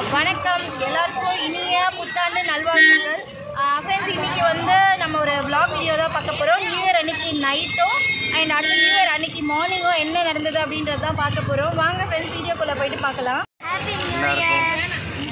வணக்கம் எல்லாருக்கும் இனிய புத்தாண்டு நல்வாழ்த்துக்கள் ஃப்ரெண்ட்ஸ் இன்னைக்கு வந்து நம்ம ஒரு vlog வீடியோ தான் பார்க்க போகிறோம் நியூ இயர் அன்னைக்கு நைட்டும் அண்ட் அடுத்த நியூ இயர் அன்னைக்கு மார்னிங்கும் என்ன நடந்தது அப்படின்றது தான் பார்க்க போகிறோம் வாங்க ஃப்ரெண்ட்ஸ் வீடியோக்குள்ளே போயிட்டு பார்க்கலாம் ஹாப்பி நியூ இயர்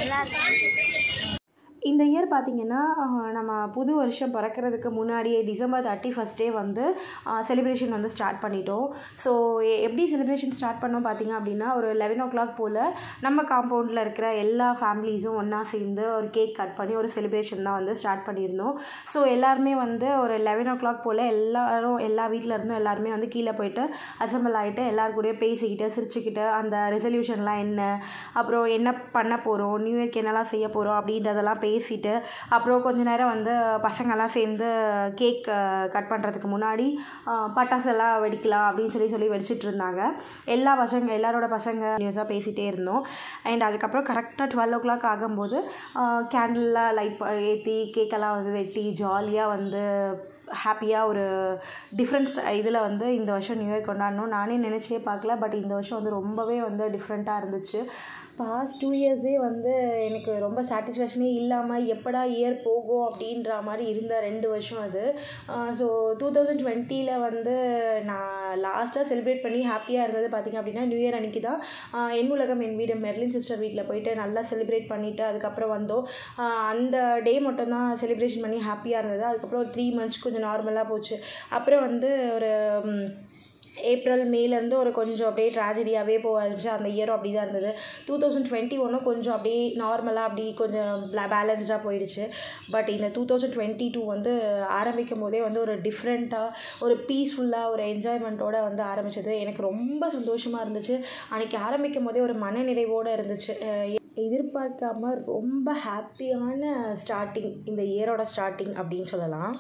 இந்த இயர் பார்த்திங்கன்னா நம்ம புது வருஷம் பிறக்கிறதுக்கு முன்னாடியே டிசம்பர் தேர்ட்டி ஃபஸ்ட்டே வந்து செலிப்ரேஷன் வந்து ஸ்டார்ட் பண்ணிட்டோம் ஸோ எப்படி செலிப்ரேஷன் ஸ்டார்ட் பண்ணோம் பார்த்திங்க அப்படின்னா ஒரு லெவன் ஓ கிளாக் போல் நம்ம காம்பவுண்டில் இருக்கிற எல்லா ஃபேமிலிஸும் ஒன்றா சேர்ந்து ஒரு கேக் கட் பண்ணி ஒரு செலிப்ரேஷன் தான் வந்து ஸ்டார்ட் பண்ணியிருந்தோம் ஸோ எல்லாருமே வந்து ஒரு லெவன் ஓ கிளாக் போல் எல்லாரும் எல்லா வீட்டில் இருந்தும் எல்லாருமே வந்து கீழே போயிட்டு அசம்பிள் ஆகிட்டு எல்லாரு கூடயும் பேசிக்கிட்டு சிரிச்சுக்கிட்டு அந்த ரெசல்யூஷன்லாம் என்ன அப்புறம் என்ன பண்ண போகிறோம் நியூ இயர்க்கு என்னெல்லாம் செய்ய போகிறோம் அப்படின்றதெல்லாம் பேசிட்டு அப்புறம் கொஞ்ச நேரம் வந்து பசங்கள்லாம் சேர்ந்து கேக் கட் பண்ணுறதுக்கு முன்னாடி அஹ், பட்டாசெல்லாம் வெடிக்கலாம் அப்படின்னு சொல்லி சொல்லி வெடிச்சிட்டு இருந்தாங்க எல்லா பசங்க எல்லாரோட பசங்க நியூஸாக பேசிகிட்டே இருந்தோம் அண்ட் அதுக்கப்புறம் கரெக்டாக டுவெல் ஓ கிளாக் ஆகும்போது கேண்டில்லாம் லைட் ஏற்றி கேக்கெல்லாம் வந்து வெட்டி ஜாலியாக வந்து ஹாப்பியாக ஒரு டிஃப்ரென்ஸ் இதில் வந்து இந்த வருஷம் நியூ இயர் கொண்டாடணும் நானே நினச்சே பார்க்கல பட் இந்த வருஷம் வந்து ரொம்பவே வந்து டிஃப்ரெண்ட்டாக இருந்துச்சு பாஸ்ட் டூ இயர்ஸே வந்து எனக்கு ரொம்ப சாட்டிஸ்ஃபேக்ஷனே இல்லாமல் எப்படா இயர் போகும் அப்படின்ற மாதிரி இருந்த ரெண்டு வருஷம் அது ஸோ டூ தௌசண்ட் டுவெண்ட்டியில் வந்து நான் லாஸ்ட்டாக செலிப்ரேட் பண்ணி ஹாப்பியாக இருந்தது பார்த்திங்க அப்படின்னா நியூ இயர் அன்றைக்கி தான் ஆஹ் என் உலகம் என் வீடு மெர்லின் சிஸ்டர் வீட்டில் போயிட்டு நல்லா செலிப்ரேட் பண்ணிவிட்டு அதுக்கப்புறம் வந்தோம் ஆஹ் அந்த டே மட்டும் தான் செலிப்ரேஷன் பண்ணி ஹாப்பியாக இருந்தது அதுக்கப்புறம் ஒரு த்ரீ மந்த்ஸ் கொஞ்சம் நார்மலாக போச்சு அப்புறம் வந்து ஒரு ம், ஏப்ரல் மேலேருந்து ஒரு கொஞ்சம் அப்படியே ட்ராஜடியாகவே போக ஆரம்பிச்சு அந்த இயரும் அப்படி தான் இருந்தது டூ தௌசண்ட் டுவெண்ட்டி ஒன்றும் கொஞ்சம் அப்படியே நார்மலாக அப்படி கொஞ்சம் பேலன்ஸ்டாக போயிடுச்சு பட் இந்த டூ தௌசண்ட் டுவெண்ட்டி டூ வந்து ஆரம்பிக்கும் போதே வந்து ஒரு டிஃப்ரெண்ட்டாக ஒரு பீஸ்ஃபுல்லாக ஒரு என்ஜாய்மெண்ட்டோட வந்து ஆரம்பிச்சது எனக்கு ரொம்ப சந்தோஷமாக இருந்துச்சு அன்றைக்கி ஆரம்பிக்கும் போதே ஒரு மனநிறைவோடு இருந்துச்சு அஹ் எதிர்பார்க்காம ரொம்ப ஹாப்பியான ஸ்டார்டிங் இந்த இயரோட ஸ்டார்டிங் அப்படின்னு சொல்லலாம்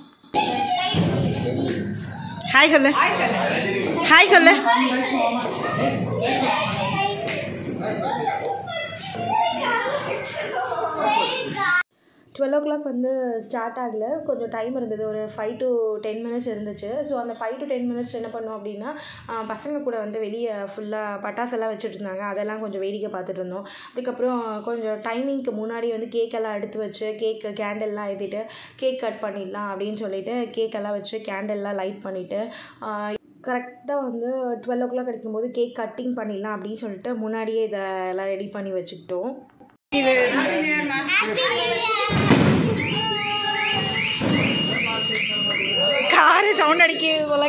ஹாய் சொல்லு ஹாய் சொல்லு டுவெல் ஓ கிளாக் வந்து ஸ்டார்ட் ஆகல கொஞ்சம் டைம் இருந்தது ஒரு ஃபைவ் டு டென் மினிட்ஸ் இருந்துச்சு ஸோ அந்த ஃபைவ் டு டென் மினிட்ஸ் என்ன பண்ணோம் அப்படின்னா ஆஹ் பசங்க கூட வந்து வெளியே ஃபுல்லாக பட்டாசெல்லாம் வச்சுட்டு இருந்தாங்க அதெல்லாம் கொஞ்சம் வேடிக்கை பார்த்துட்டு இருந்தோம் அதுக்கப்புறம் கொஞ்சம் டைமிங்க்கு முன்னாடி வந்து கேக்கெல்லாம் எடுத்து வச்சு கேக் கேண்டல்லாம் ஏற்றிட்டு கேக் கட் பண்ணிடலாம் அப்படின்னு சொல்லிட்டு கேக்கெல்லாம் வச்சு கேண்டல்லாம் லைட் பண்ணிவிட்டு கரெக்டாக வந்து டுவெல் ஓ கிளாக் அடிக்கும்போது கேக் கட்டிங் பண்ணிடலாம் அப்படின்னு சொல்லிட்டு முன்னாடியே இதை எல்லாம் ரெடி பண்ணி வச்சுக்கிட்டோம் காரு சவுண்ட் அடிக்குது போல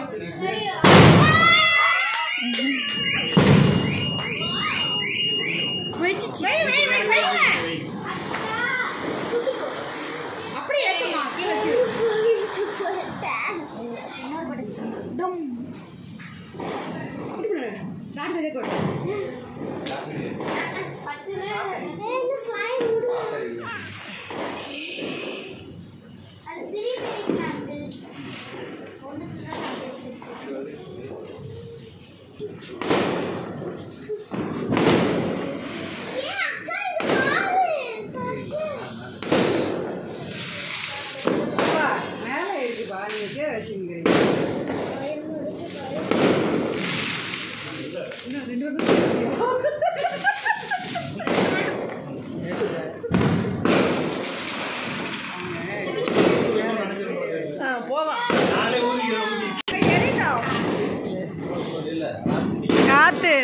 காத்து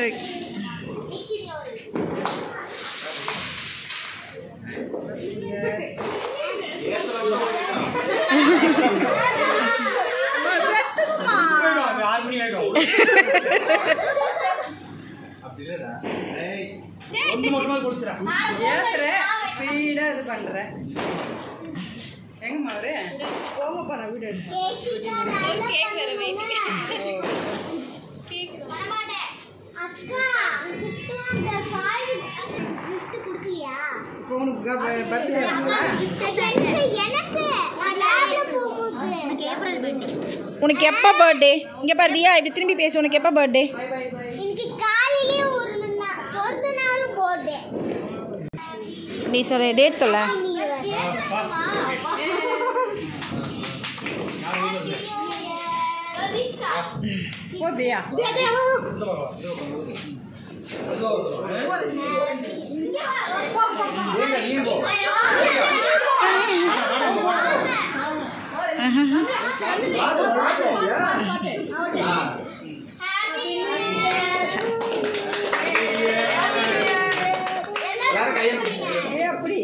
ஏத்துறேன் ஸ்பீடாக இது பண்ணுறேன் எங்கம்மா அவரு போங்கப்பா நான் வீடு எடுத்தேன் இப்போ உனக்கு பர்த்டே உனக்கு எப்போ பர்த்டே இங்கே பாரு தியா இப்படி திரும்பி பேசு உனக்கு எப்போ பர்த்டே எனக்கு காலையிலே ஒரு நா- பிறந்த நாளும் போட்டேன் நீ சொல்ல டேட் சொல்ல போதியா இங்க ஏ அப்படி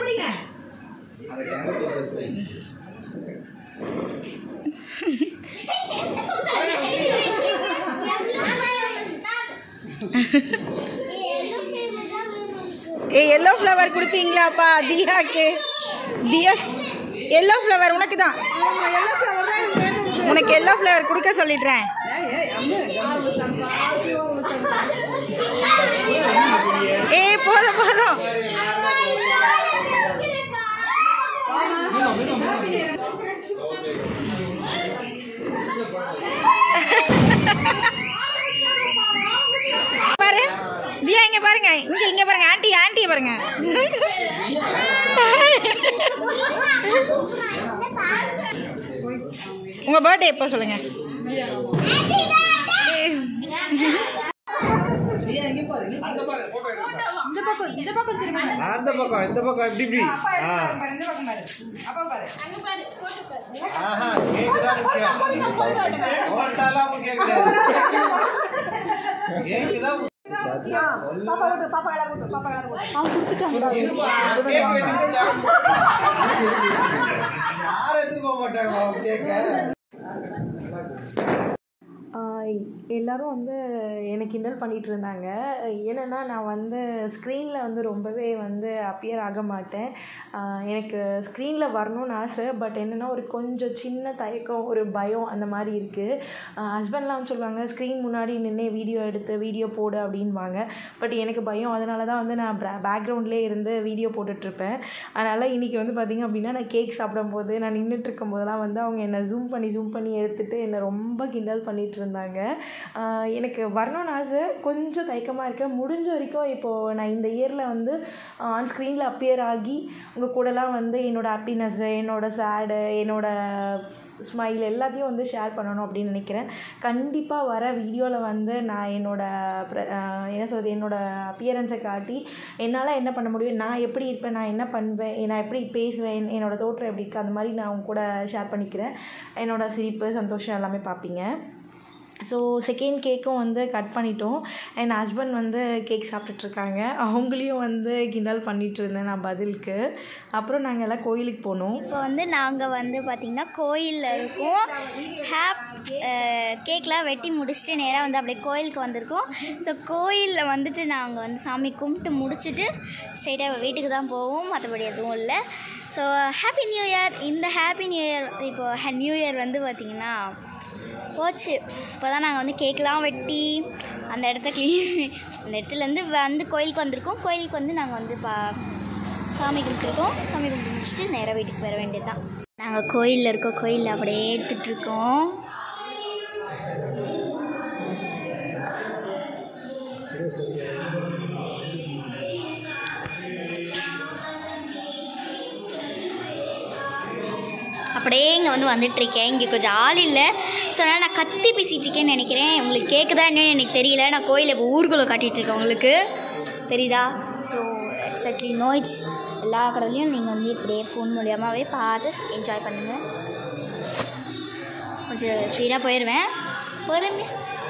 ஏ எல்லோ ஃப்ளவர் கொடுப்பீங்களாப்பா தியாக்கு தியா எல்லோ ஃப்ளவர் உனக்கு தான் உனக்கு எல்லோ ஃப்ளவர் கொடுக்க சொல்லிடுறேன் ஏய், ஏய், அம்மு, ஏ போதும் போதும் பாரு தியா இங்க பாருங்க இங்க இங்க பாருங்க ஆண்டி ஆண்டி பாருங்க உங்க பர்த்டே எப்போ சொல்லுங்க அந்த பக்கம் இந்த பக்கம் இப்படி இப்படி ஆ பாரு, இந்த பக்கம் பாரு. அப்பா பாரு. ஆஹா கேக்குதா முக்கியம் போட்டாலாம் முக்கியம் கிடையாது கேக்குதா யாரும் எடுத்து போக மாட்டாங்க கேட்க எல்லோரும் வந்து எனக்கு கிண்டல் பண்ணிகிட்டு இருந்தாங்க என்னென்னா நான் வந்து ஸ்க்ரீனில் வந்து ரொம்பவே வந்து அப்பியர் ஆக மாட்டேன் ஆஹ் எனக்கு ஸ்க்ரீனில் வரணும்னு ஆசை பட் என்னென்னா ஒரு கொஞ்சம் சின்ன தயக்கம் ஒரு பயம் அந்த மாதிரி இருக்குது ஹஸ்பண்ட்லாம் சொல்லுவாங்க ஸ்க்ரீன் முன்னாடி நின்று வீடியோ எடுத்து வீடியோ போடு அப்படின்வாங்க பட் எனக்கு பயம் அதனால தான் வந்து நான் பேக்ரவுண்ட்லேயே இருந்து வீடியோ போட்டுட்ருப்பேன் அதனால் இன்றைக்கி வந்து பார்த்திங்க அப்படின்னா நான் கேக் சாப்பிடும்போது நான் நின்றுட்டு இருக்கும்போதெல்லாம் வந்து அவங்க என்னை ஜூம் பண்ணி ஜூம் பண்ணி எடுத்துகிட்டு என்னை ரொம்ப கிண்டல் பண்ணிகிட்டு இருந்தாங்க ஆஹ் எனக்கு வரணும்னு ஆசை கொஞ்சம் தயக்கமாக இருக்கு முடிஞ்ச வரைக்கும் இப்போது நான் இந்த இயரில் வந்து ஆன் ஸ்க்ரீனில் அப்பியர் ஆகி உங்கள் கூடலாம் வந்து என்னோடய ஹாப்பினஸ்ஸு என்னோடய சேடு என்னோடய ஸ்மைல் எல்லாத்தையும் வந்து ஷேர் பண்ணணும் அப்படின்னு நினைக்கிறேன் கண்டிப்பாக வர வீடியோவில் வந்து நான் என்னோடய ப்ர- ஆஹ் என்ன சொல்கிறது என்னோடய அப்பியரன்ஸை காட்டி என்னால் என்ன பண்ண முடியும் நான் எப்படி இருப்பேன் நான் என்ன பண்ணுவேன் நான் எப்படி பேசுவேன் என்னோடய தோற்றம் எப்படி இருக்குது அந்த மாதிரி நான் உங்க கூட ஷேர் பண்ணிக்கிறேன் என்னோடய சிரிப்பு சந்தோஷம் எல்லாமே பார்ப்பீங்க ஸோ செகண்ட் கேக்கும் வந்து கட் பண்ணிட்டோம் என் ஹஸ்பண்ட் வந்து கேக் சாப்பிட்டுட்ருக்காங்க அவங்களையும் வந்து கிண்டல் பண்ணிட்டு இருந்தேன் நான் பதிலுக்கு அப்புறம் நாங்கள் எல்லாம் கோயிலுக்கு போனோம் இப்போ வந்து நாங்கள் வந்து பார்த்திங்கன்னா கோயிலில் இருக்கோம் ஹேப் கேக்லாம் வெட்டி முடிச்சுட்டு நேராக வந்து அப்படியே கோயிலுக்கு வந்திருக்கோம் ஸோ கோயிலில் வந்துட்டு நாங்கள் வந்து சாமி கும்பிட்டு முடிச்சுட்டு ஸ்ட்ரைட்டாக வீட்டுக்கு தான் போவோம் மற்றபடி எதுவும் இல்லை ஸோ ஹாப்பி நியூ இயர் இந்த ஹாப்பி நியூ இயர் இப்போ நியூ இயர் வந்து பார்த்திங்கன்னா போச்சு இப்போ தான் நாங்கள் வந்து கேக்லாம் வெட்டி அந்த இடத்த க்ளீன் அந்த இடத்துலேருந்து வந்து கோயிலுக்கு வந்திருக்கோம் கோயிலுக்கு வந்து நாங்கள் வந்து பா சாமி கும்பிட்டுருக்கோம் சாமி கும்பிட்டு முடிச்சுட்டு நேராக வீட்டுக்கு வர வேண்டியது தான் நாங்கள் கோயிலில் இருக்கோம் கோயிலில் அப்படியே எடுத்துட்ருக்கோம் அப்படியே இங்கே வந்து வந்துட்டுருக்கேன் இங்கே கொஞ்சம் ஆள் இல்லை ஸோ அதனால் நான் கத்தி பேசிகிட்டு இருக்கேன்னு நினைக்கிறேன் உங்களுக்கு கேட்குதா என்னன்னு எனக்கு தெரியல நான் கோயிலில் இப்போ ஊர்குள்ளே காட்டிகிட்டு இருக்கேன் உங்களுக்கு தெரியுதா ஸோ எக்ஸாக்ட்லி நோய்ஸ் எல்லா கடவுளையும் நீங்கள் வந்து இப்படியே ஃபோன் மூலியமாகவே பார்த்து என்ஜாய் பண்ணுங்கள் கொஞ்சம் ஸ்பீடாக போயிடுவேன் போதும்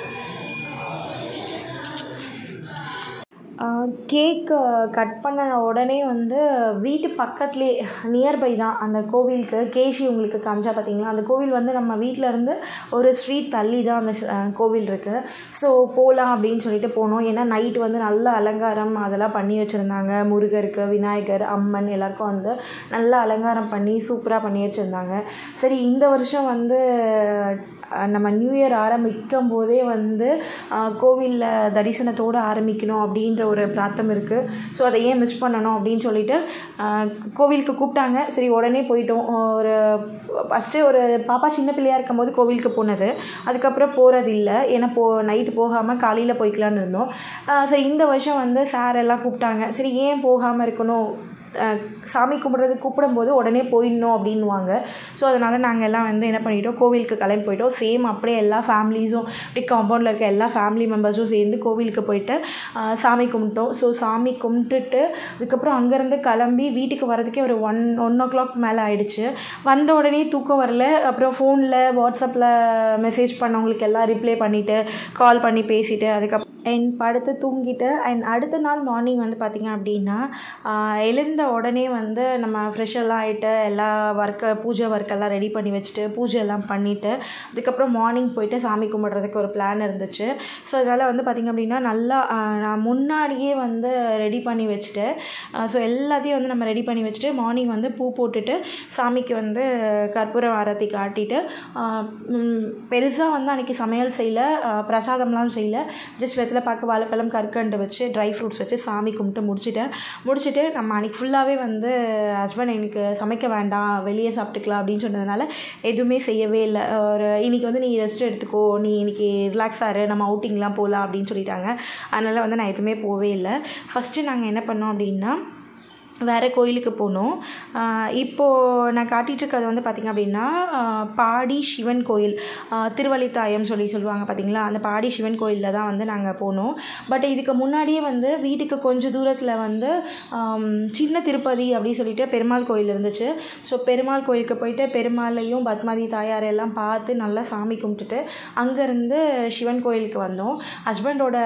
கேக் கட் பண்ண உடனே வந்து வீட்டு பக்கத்துலேயே நியர்பை தான் அந்த கோவிலுக்கு கேஷி உங்களுக்கு காமிச்சா பார்த்தீங்களா அந்த கோவில் வந்து நம்ம வீட்டில் இருந்து ஒரு ஸ்ட்ரீட் தள்ளி தான் அந்த ஷ- அஹ் கோவில் இருக்குது ஸோ போகலாம் அப்படின்னு சொல்லிட்டு போனோம் ஏன்னா நைட்டு வந்து நல்ல அலங்காரம் அதெல்லாம் பண்ணி வச்சுருந்தாங்க முருகருக்கு விநாயகர் அம்மன் எல்லாருக்கும் வந்து நல்ல அலங்காரம் பண்ணி சூப்பராக பண்ணி வச்சுருந்தாங்க சரி இந்த வருஷம் வந்து அஹ், நம்ம நியூ இயர் ஆரம்பிக்கும் போதே வந்து கோவிலில் தரிசனத்தோடு ஆரம்பிக்கணும் அப்படின்ற ஒரு பிரார்த்தம் இருக்குது ஸோ அதை ஏன் மிஸ் பண்ணணும் அப்படின்னு சொல்லிட்டு அஹ், கோவிலுக்கு கூப்பிட்டாங்க சரி உடனே போயிட்டோம் ஒரு ஃபஸ்ட்டு ஒரு பாப்பா சின்ன பிள்ளையாக இருக்கும்போது கோவிலுக்கு போனது அதுக்கப்புறம் போகிறது இல்லை ஏன்னா போ நைட்டு போகாமல் காலையில் போய்க்கலான்னு இருந்தோம் அஹ், சரி இந்த வருஷம் வந்து சார் எல்லாம் கூப்பிட்டாங்க சரி ஏன் போகாமல் இருக்கணும் அஹ், சாமி கும்பிட்றது கூப்பிடும்போது உடனே போயிடணும் அப்படின்வாங்க ஸோ அதனால் நாங்கள் எல்லாம் வந்து என்ன பண்ணிட்டோம் கோவிலுக்கு கிளம்பி போயிட்டோம் சேம் அப்படியே எல்லா ஃபேமிலிஸும் இப்படி காம்பவுண்டில் இருக்க எல்லா ஃபேமிலி மெம்பர்ஸும் சேர்ந்து கோவிலுக்கு போயிட்டு அஹ், சாமி கும்பிட்டோம் ஸோ சாமி கும்பிட்டுட்டு அதுக்கப்புறம் அங்கேருந்து கிளம்பி வீட்டுக்கு வரதுக்கே ஒரு ஒன் ஒன் ஓ கிளாக் மேலே ஆயிடுச்சு வந்த உடனே தூக்கம் வரல அப்புறம் ஃபோனில் வாட்ஸ்அப்பில் மெசேஜ் பண்ணவங்களுக்கு எல்லாம் ரிப்ளை பண்ணிவிட்டு கால் பண்ணி பேசிட்டு அதுக்கப்புறம் அண்ட் படுத்து தூங்கிட்டு அண்ட் அடுத்த நாள் மார்னிங் வந்து பார்த்திங்க அப்படின்னா ஆஹ், எழுந்த உடனே வந்து நம்ம ஃப்ரெஷ்ஷெல்லாம் ஆகிட்டு எல்லா ஒர்க்கை பூஜை ஒர்க்கெல்லாம் ரெடி பண்ணி வச்சுட்டு பூஜை எல்லாம் பண்ணிவிட்டு அதுக்கப்புறம் மார்னிங் போயிட்டு சாமி கும்பிட்றதுக்கு ஒரு பிளான் இருந்துச்சு ஸோ அதனால் வந்து பார்த்திங்க அப்படின்னா நல்லா ஆஹ், நான் முன்னாடியே வந்து ரெடி பண்ணி வச்சுட்டேன் ஸோ எல்லாத்தையும் வந்து நம்ம ரெடி பண்ணி வச்சுட்டு மார்னிங் வந்து பூ போட்டுட்டு சாமிக்கு வந்து கற்பூர ஆரத்தி காட்டிட்டு பெருசாக வந்து அன்றைக்கி சமையல் செய்யல ஆஹ், பிரசாதம்லாம் செய்யல ஜஸ்ட் வெத்தலை பார்க்க வாழைப்பழம் கற்கண்டு வச்சு ட்ரை ஃப்ரூட்ஸ் வச்சு சாமி கும்பிட்டு முடிச்சிட்டேன் முடிச்சுட்டு நம்ம அன்றைக்கி ஃபுல்லாகவே வந்து ஹஸ்பண்ட் எனக்கு சமைக்க வேண்டாம் வெளியே சாப்பிட்டுக்கலாம் அப்படின்னு சொன்னதுனால எதுவுமே செய்யவே இல்லை ஒரு இன்னைக்கு வந்து நீ ரெஸ்ட் எடுத்துக்கோ நீ இன்னைக்கு ரிலாக்ஸ் ஆறு நம்ம அவுட்டிங்லாம் போகலாம் அப்படின்னு சொல்லிட்டாங்க அதனால் வந்து நான் எதுவுமே போகவே இல்லை ஃபஸ்ட்டு நாங்கள் என்ன பண்ணோம் அப்படின்னா வேறு கோயிலுக்கு போனோம் ஆஹ் இப்போது நான் காட்டிகிட்டு இருக்கிறது வந்து பார்த்திங்க அப்படின்னா ஆஹ் பாடி சிவன் கோயில் ஆஹ் திருவள்ளித்தாயம் சொல்லி சொல்லுவாங்க பார்த்தீங்களா அந்த பாடி சிவன் கோயிலில் தான் வந்து நாங்கள் போனோம் பட் இதுக்கு முன்னாடியே வந்து வீட்டுக்கு கொஞ்சம் தூரத்தில் வந்து ஆம், சின்ன திருப்பதி அப்படி சொல்லிட்டு பெருமாள் கோயில் இருந்துச்சு ஸோ பெருமாள் கோயிலுக்கு போயிட்டு பெருமாளையும் பத்மாதி தாயார் எல்லாம் பார்த்து நல்லா சாமி கும்பிட்டுட்டு அங்கேருந்து சிவன் கோயிலுக்கு வந்தோம் ஹஸ்பண்டோட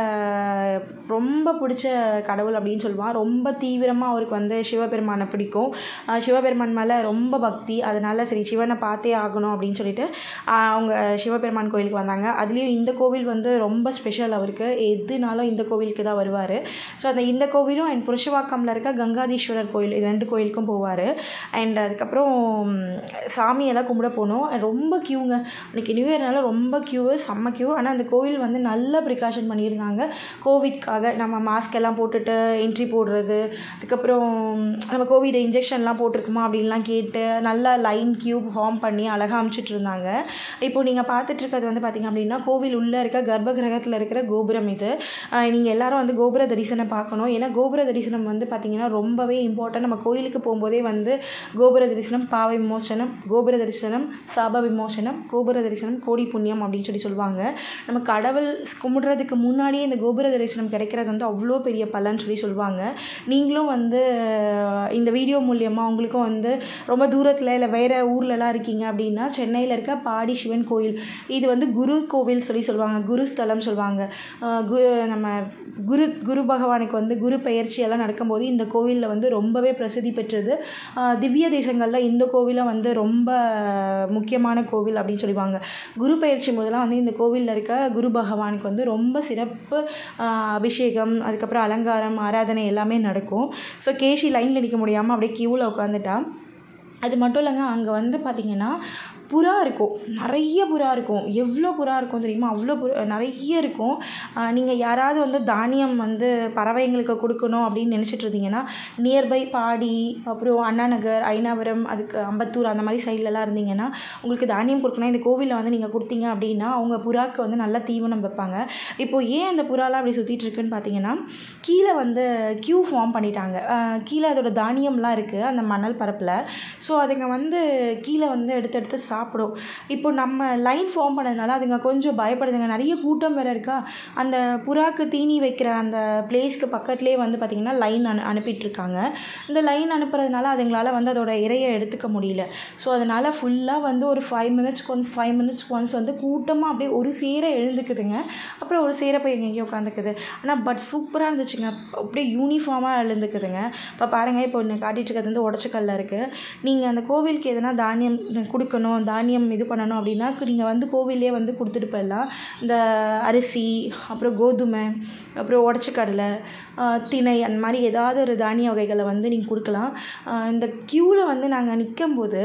ரொம்ப பிடிச்ச கடவுள் அப்படின்னு சொல்லுவான் ரொம்ப தீவிரமாக அவருக்கு வந்து சிவபெருமானை பிடிக்கும் ஆஹ் சிவபெருமான் மேலே ரொம்ப பக்தி அதனால சரி சிவனை பார்த்தே ஆகணும் அப்படின்னு சொல்லிட்டு ஆஹ் அவங்க சிவபெருமான் கோயிலுக்கு வந்தாங்க அதுலேயும் இந்த கோவில் வந்து ரொம்ப ஸ்பெஷல் அவருக்கு எதுனாலும் இந்த கோவிலுக்கு தான் வருவார் ஸோ அந்த இந்த கோவிலும் அண்ட் புருஷவாக்கம்ல இருக்க கங்காதீஸ்வரர் கோயில் இது ரெண்டு கோயிலுக்கும் போவார் அண்ட் அதுக்கப்புறம் ம், சாமியெல்லாம் கும்பிட போனோம் ரொம்ப க்யூங்க அன்றைக்கி நியூ இயர்னால ரொம்ப க்யூ செம்ம க்யூ ஆனால் அந்த கோவில் வந்து நல்ல ப்ரிகாஷன் பண்ணியிருந்தாங்க கோவிட்காக நம்ம மாஸ்க் எல்லாம் போட்டுட்டு என்ட்ரி போடுறது அதுக்கப்புறம் நம்ம கோவிட் இன்ஜெக்ஷன்லாம் போட்டிருக்குமா அப்படின்லாம் கேட்டு நல்லா லைன் கியூப் ஃபார்ம் பண்ணி அழகாக அமுச்சிட்டு இருந்தாங்க இப்போ நீங்கள் பார்த்துட்டு இருக்கிறது வந்து பார்த்திங்க அப்படின்னா கோவில் உள்ளே இருக்க கர்ப்ப கிரகத்தில் இருக்கிற கோபுரம் இது நீங்கள் எல்லாரும் வந்து கோபுர தரிசனம் பார்க்கணும் ஏன்னா கோபுர தரிசனம் வந்து பார்த்திங்கன்னா ரொம்பவே இம்பார்ட்டன்ட் நம்ம கோயிலுக்கு போகும்போதே வந்து கோபுர தரிசனம் பாவ விமோசனம் கோபுர தரிசனம் சாப விமோசனம் கோபுர தரிசனம் கோடி புண்ணியம் அப்படின்னு சொல்லி சொல்லுவாங்க நம்ம கடவுள் கும்பிடுறதுக்கு முன்னாடியே இந்த கோபுர தரிசனம் கிடைக்கிறது வந்து அவ்வளோ பெரிய பலன்னு சொல்லி சொல்லுவாங்க நீங்களும் வந்து அஹ், இந்த வீடியோ மூலியமாக உங்களுக்கும் வந்து ரொம்ப தூரத்தில் இல்லை வேறு ஊர்லலாம் இருக்கீங்க அப்படின்னா சென்னையில் இருக்க பாடி சிவன் கோயில் இது வந்து குரு கோவில் சொல்லி சொல்லுவாங்க குரு ஸ்தலம் சொல்லுவாங்க அஹ், கு நம்ம குரு குரு பகவானுக்கு வந்து குரு பெயர்ச்சி எல்லாம் நடக்கும்போது இந்த கோவிலில் வந்து ரொம்பவே பிரசித்தி பெற்றது அஹ், திவ்ய தேசங்களில் இந்த கோவிலும் வந்து ரொம்ப முக்கியமான கோவில் அப்படின்னு சொல்லுவாங்க குரு பெயர்ச்சி போதெல்லாம் வந்து இந்த கோவிலில் இருக்க குரு பகவானுக்கு வந்து ரொம்ப சிறப்பு அஹ், அபிஷேகம் அதுக்கப்புறம் அலங்காரம் ஆராதனை எல்லாமே நடக்கும் ஸோ கேஷி லைனில் நிற்க முடியாமல் அப்படியே க்யூவில் உட்காந்துட்டா அது மட்டும் இல்லைங்க அங்கே வந்து பார்த்திங்கன்னா புறா இருக்கும் நிறைய புறா இருக்கும் எவ்வளோ புறா இருக்கும் தெரியுமா அவ்வளோ புறா நிறைய இருக்கும் நீங்கள் யாராவது வந்து தானியம் வந்து பறவைங்களுக்கு கொடுக்கணும் அப்படின்னு நினச்சிட்டு இருந்தீங்கன்னா நியர்பை பாடி அப்புறம் அண்ணா நகர் ஐநாவரம் அதுக்கு அம்பத்தூர் அந்த மாதிரி சைட்லலாம் இருந்தீங்கன்னா உங்களுக்கு தானியம் கொடுக்கணும் இந்த கோவிலில் வந்து நீங்கள் கொடுத்தீங்க அப்படின்னா அவங்க புறாக்கு வந்து நல்லா தீவனம் வைப்பாங்க இப்போது ஏன் அந்த புறாலாம் அப்படி சுற்றிட்டு இருக்குன்னு பார்த்தீங்கன்னா கீழே வந்து கியூ ஃபார்ம் பண்ணிட்டாங்க அஹ் கீழே அதோட தானியம்லாம் இருக்குது அந்த மணல் பரப்பில் ஸோ அதுங்க வந்து கீழே வந்து எடுத்து எடுத்து சாப்பிடும் இப்போ நம்ம லைன் ஃபார்ம் பண்ணதுனால அதுங்க கொஞ்சம் பயப்படுதுங்க நிறைய கூட்டம் வேறு இருக்கா அந்த புறாக்கு தீனி வைக்கிற அந்த பிளேஸ்க்கு பக்கத்துலேயே வந்து பார்த்திங்கன்னா லைன் அனு அனுப்பிட்டுருக்காங்க இந்த லைன் அனுப்புறதுனால அதுங்களால வந்து அதோட இரையை எடுத்துக்க முடியல ஸோ அதனால் ஃபுல்லாக வந்து ஒரு ஃபைவ் மினிட்ஸ்க்கு ஒன்ஸ் ஃபைவ் மினிட்ஸ்க்கு ஒன்ஸ் வந்து கூட்டமாக அப்படியே ஒரு சேர எழுந்துக்குதுங்க அப்புறம் ஒரு சேர போய் எங்கேயோ உட்காந்துக்குது ஆனால் பட் சூப்பராக இருந்துச்சுங்க அப்படியே யூனிஃபார்மாக எழுந்துக்குதுங்க இப்போ பாருங்கள் இப்போ ஒன்று காட்டிட்டு இருக்கிறது வந்து உடச்சக்கல்ல இருக்குது நீங்கள் அந்த கோவிலுக்கு எதனா தானியம் கொடுக்கணும் தானியம் இது பண்ணணும் அப்படின்னா நீங்கள் வந்து கோவிலே வந்து கொடுத்துட்டு போயிடலாம் இந்த அரிசி அப்புறம் கோதுமை அப்புறம் உடச்சக்கடலை ஆஹ், திணை அந்த மாதிரி ஏதாவது ஒரு தானிய வகைகளை வந்து நீங்கள் கொடுக்கலாம் ஆஹ், இந்த க்யூவில் வந்து நாங்கள் நிற்கும்போது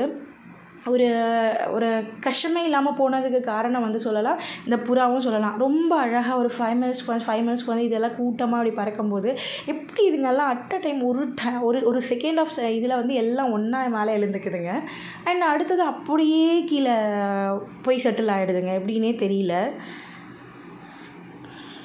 ஒரு ஒரு கஷ்டமே இல்லாமல் போனதுக்கு காரணம் வந்து சொல்லலாம் இந்த புறாவும் சொல்லலாம் ரொம்ப அழகாக ஒரு ஃபைவ் மினிட்ஸ்க்கு வந்து ஃபைவ் மினிட்ஸ்க்கு வந்து இதெல்லாம் கூட்டமாக அப்படி பறக்கும்போது எப்படி இதுங்கெல்லாம் அட் அ டைம் ஒரு ட ஒரு ஒரு செகண்ட் ஆஃப் இதில் வந்து எல்லாம் ஒன்றா மேலே எழுந்துக்குதுங்க அண்ட் அடுத்தது அப்படியே கீழே போய் செட்டில் ஆகிடுதுங்க எப்படின்னே தெரியல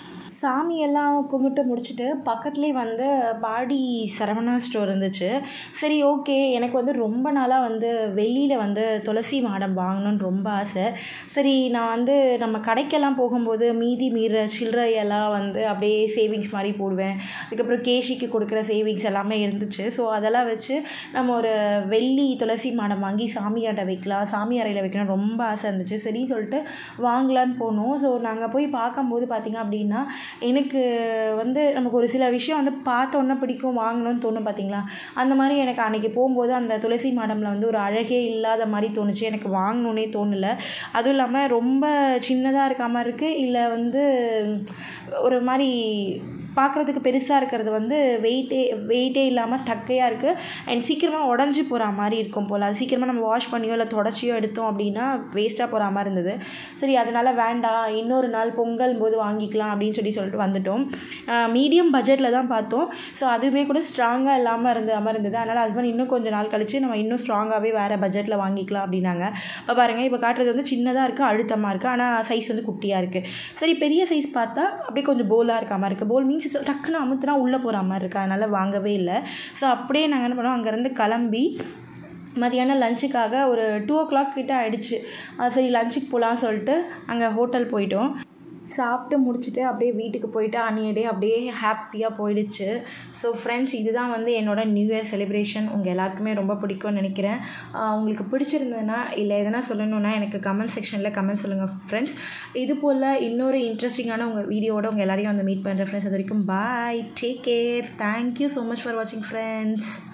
சாமியெல்லாம் கும்பிட்டு முடிச்சுட்டு பக்கத்துலேயே வந்து பாடி சரவணா ஸ்டோர் இருந்துச்சு சரி ஓகே எனக்கு வந்து ரொம்ப நாளாக வந்து வெளியில் வந்து துளசி மாடம் வாங்கணும்னு ரொம்ப ஆசை சரி நான் வந்து நம்ம கடைக்கெல்லாம் போகும்போது மீதி மீற சில்லறையெல்லாம் வந்து அப்படியே சேவிங்ஸ் மாதிரி போடுவேன் அதுக்கப்புறம் கேஷிக்கு கொடுக்குற சேவிங்ஸ் எல்லாமே இருந்துச்சு ஸோ அதெல்லாம் வச்சு நம்ம ஒரு வெள்ளி துளசி மாடம் வாங்கி சாமியாட்ட வைக்கலாம் சாமி அறையில் வைக்கணும் ரொம்ப ஆசை இருந்துச்சு சரின்னு சொல்லிட்டு வாங்கலான்னு போனோம் ஸோ நாங்கள் போய் பார்க்கும்போது பார்த்திங்க அப்படின்னா எனக்கு வந்து நமக்கு ஒரு சில விஷயம் வந்து பார்த்தோன்னே பிடிக்கும் வாங்கணும்னு தோணும் பார்த்தீங்களா அந்த மாதிரி எனக்கு அன்றைக்கி போகும்போது அந்த துளசி மாடமில் வந்து ஒரு அழகே இல்லாத மாதிரி தோணுச்சு எனக்கு வாங்கணுன்னே தோணலை அதுவும் இல்லாமல் ரொம்ப சின்னதாக இருக்க மாதிரி இருக்குது இல்லை வந்து ஒரு மாதிரி பார்க்குறதுக்கு பெருசாக இருக்கிறது வந்து வெயிட்டே வெயிட்டே இல்லாமல் தக்கையாக இருக்குது அண்ட் சீக்கிரமாக உடஞ்சி போகிற மாதிரி இருக்கும் போல் அது சீக்கிரமாக நம்ம வாஷ் பண்ணியோ இல்லை தொடச்சியோ எடுத்தோம் அப்படின்னா வேஸ்ட்டாக போகிற மாதிரி இருந்தது சரி அதனால் வேண்டாம் இன்னொரு நாள் பொங்கல் போது வாங்கிக்கலாம் அப்படின்னு சொல்லி சொல்லிட்டு வந்துட்டோம் மீடியம் பட்ஜெட்டில் தான் பார்த்தோம் ஸோ அதுவுமே கூட ஸ்ட்ராங்காக இல்லாமல் இருந்த மாதிரி இருந்தது அதனால் ஹஸ்பண்ட் இன்னும் கொஞ்சம் நாள் கழித்து நம்ம இன்னும் ஸ்ட்ராங்காகவே வேறு பட்ஜெட்டில் வாங்கிக்கலாம் அப்படின்னாங்க இப்போ பாருங்கள் இப்போ காட்டுறது வந்து சின்னதாக இருக்குது அழுத்தமாக இருக்குது ஆனால் சைஸ் வந்து குட்டியாக இருக்குது சரி பெரிய சைஸ் பார்த்தா அப்படியே கொஞ்சம் போலாக இருக்க மாதிரி இருக்குது போல் மீன்ஸ் டக்குன்னு அமுத்துனா உள்ளே போகிற மாதிரி இருக்குது அதனால் வாங்கவே இல்லை ஸோ அப்படியே நாங்கள் என்ன பண்ணோம் அங்கேருந்து கிளம்பி மதியானம் லஞ்சுக்காக ஒரு டூ ஓ கிளாக் கிட்ட ஆகிடுச்சு சரி லஞ்சுக்கு போகலான்னு சொல்லிட்டு அங்கே ஹோட்டல் போயிட்டோம் சாப்பிட்டு முடிச்சுட்டு அப்படியே வீட்டுக்கு போயிட்டு அன்றைய டே அப்படியே ஹாப்பியாக போயிடுச்சு ஸோ ஃப்ரெண்ட்ஸ் இதுதான் வந்து என்னோடய நியூ இயர் செலிப்ரேஷன் உங்கள் எல்லாருக்குமே ரொம்ப பிடிக்கும்னு நினைக்கிறேன் ஆஹ் உங்களுக்கு பிடிச்சிருந்ததுன்னா இல்லை எதனா சொல்லணுன்னா எனக்கு கமெண்ட் செக்ஷனில் கமெண்ட் சொல்லுங்கள் ஃப்ரெண்ட்ஸ் இது போல் இன்னொரு இன்ட்ரெஸ்டிங்கான உங்கள் வீடியோட உங்கள் எல்லாரையும் வந்து மீட் பண்ணுறேன் ஃப்ரெண்ட்ஸ் அது வரைக்கும் bye take care thank you so much for வாட்சிங் ஃப்ரெண்ட்ஸ்